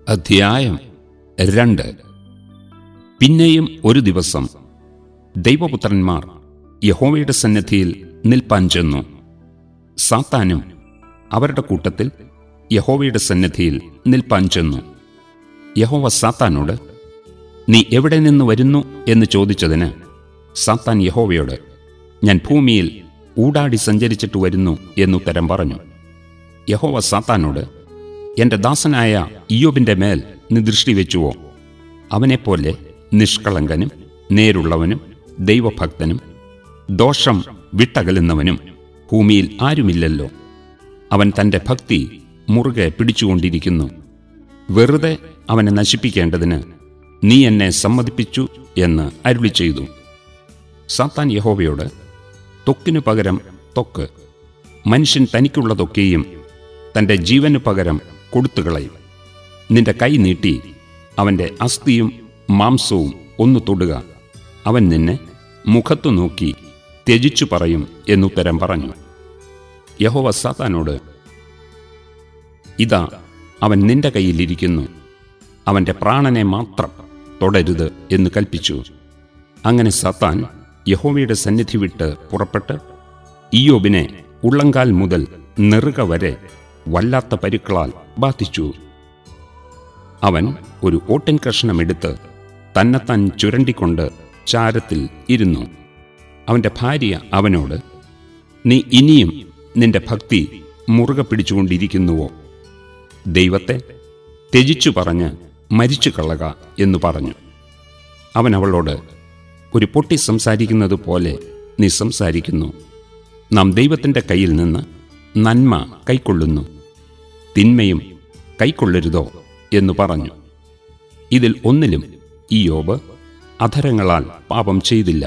അധ്യായം രണ്ട് പിന്നെയും ഒരു ദിവസം ദൈവപുത്രന്മാർ യഹോവയുടെ സന്നിധിയിൽ നിൽപ്പാൻ ചെന്നു സാത്താനും അവരുടെ കൂട്ടത്തിൽ യഹോവയുടെ സന്നിധിയിൽ നിൽപ്പാൻ ചെന്നു യഹോവ സാത്താനോട് നീ എവിടെ നിന്ന് വരുന്നു എന്ന് ചോദിച്ചതിന് സാത്താൻ യഹോവയോട് ഞാൻ ഭൂമിയിൽ ഊടാടി സഞ്ചരിച്ചിട്ട് വരുന്നു എന്നുത്തരം പറഞ്ഞു യഹോവ സാത്താനോട് എന്റെ ദാസനായ ഇയോബിന്റെ മേൽ നീ ദൃഷ്ടി വെച്ചുവോ അവനെപ്പോലെ നിഷ്കളങ്കനും നേരുള്ളവനും ദൈവഭക്തനും ദോഷം വിട്ടകലുന്നവനും ഭൂമിയിൽ ആരുമില്ലല്ലോ അവൻ തന്റെ ഭക്തി മുറുകെ പിടിച്ചുകൊണ്ടിരിക്കുന്നു വെറുതെ അവനെ നശിപ്പിക്കേണ്ടതിന് നീ എന്നെ സമ്മതിപ്പിച്ചു എന്ന് അരുളി ചെയ്തു സാത്താൻ യഹോവയോട് തൊക്കിനു പകരം തൊക്ക് മനുഷ്യൻ തനിക്കുള്ളതൊക്കെയും തന്റെ ജീവനു പകരം കൊടുത്തുകളയും നിന്റെ കൈ നീട്ടി അവന്റെ അസ്ഥിയും മാംസവും ഒന്ന് തൊടുക അവൻ നിന്നെ മുഖത്തു നോക്കി ത്യജിച്ചു പറയും എന്നുത്തരം പറഞ്ഞു യഹോവ സാത്താനോട് ഇതാ അവൻ നിന്റെ കയ്യിലിരിക്കുന്നു അവന്റെ പ്രാണനെ മാത്രം തൊടരുത് എന്ന് കൽപ്പിച്ചു അങ്ങനെ സാത്താൻ യഹോവയുടെ സന്നിധി വിട്ട് പുറപ്പെട്ട് ഇയോബിനെ ഉള്ളങ്കാൽ മുതൽ നെറുക വരെ വല്ലാത്ത പരുക്കളാൽ ബാധിച്ചു അവൻ ഒരു ഓട്ടൻ കഷ്ണമെടുത്ത് തന്നെത്താൻ ചുരണ്ടിക്കൊണ്ട് ചാരത്തിൽ ഇരുന്നു അവന്റെ ഭാര്യ അവനോട് നീ ഇനിയും നിന്റെ ഭക്തി മുറുകെ പിടിച്ചുകൊണ്ടിരിക്കുന്നുവോ ദൈവത്തെ ത്യജിച്ചു പറഞ്ഞ് മരിച്ചു കളക എന്നു പറഞ്ഞു അവൻ അവളോട് ഒരു പൊട്ടി സംസാരിക്കുന്നത് പോലെ നീ സംസാരിക്കുന്നു നാം ദൈവത്തിൻ്റെ കയ്യിൽ നിന്ന് നന്മ കൈക്കൊള്ളുന്നു തിന്മയും കൈക്കൊള്ളരുതോ എന്നു പറഞ്ഞു ഇതിൽ ഒന്നിലും ഈ യോബ് അധരങ്ങളാൽ പാപം ചെയ്തില്ല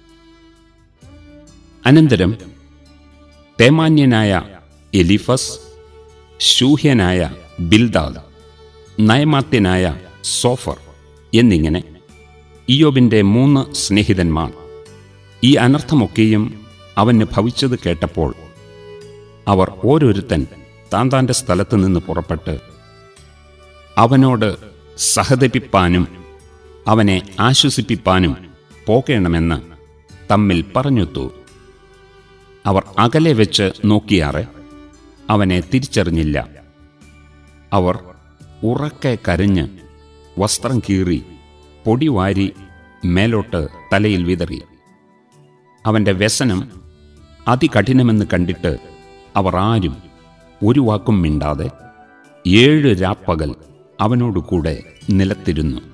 അനന്തരം തേമാന്യനായ എലിഫസ് ശൂഹ്യനായ ബിൽദാദ് നയമാത്യനായ സോഫർ എന്നിങ്ങനെ ഇയോബിൻ്റെ മൂന്ന് സ്നേഹിതന്മാർ ഈ അനർത്ഥമൊക്കെയും അവന് ഭവിച്ചത് കേട്ടപ്പോൾ അവർ ഓരോരുത്തൻ താൻ താൻ്റെ സ്ഥലത്ത് നിന്ന് പുറപ്പെട്ട് അവനോട് സഹതപിപ്പാനും അവനെ ആശ്വസിപ്പിപ്പാനും പോകണമെന്ന് തമ്മിൽ പറഞ്ഞൊത്തു അവർ അകലെ വെച്ച് നോക്കിയാറെ അവനെ തിരിച്ചറിഞ്ഞില്ല അവർ ഉറക്കെ കരഞ്ഞ് വസ്ത്രം കീറി പൊടി വാരി മേലോട്ട് തലയിൽ വിതറി അവന്റെ വ്യസനം അതികഠിനമെന്ന് കണ്ടിട്ട് അവർ ആരും ഒരു വാക്കും മിണ്ടാതെ ഏഴ് രാപ്പകൽ അവനോടുകൂടെ നിലത്തിരുന്നു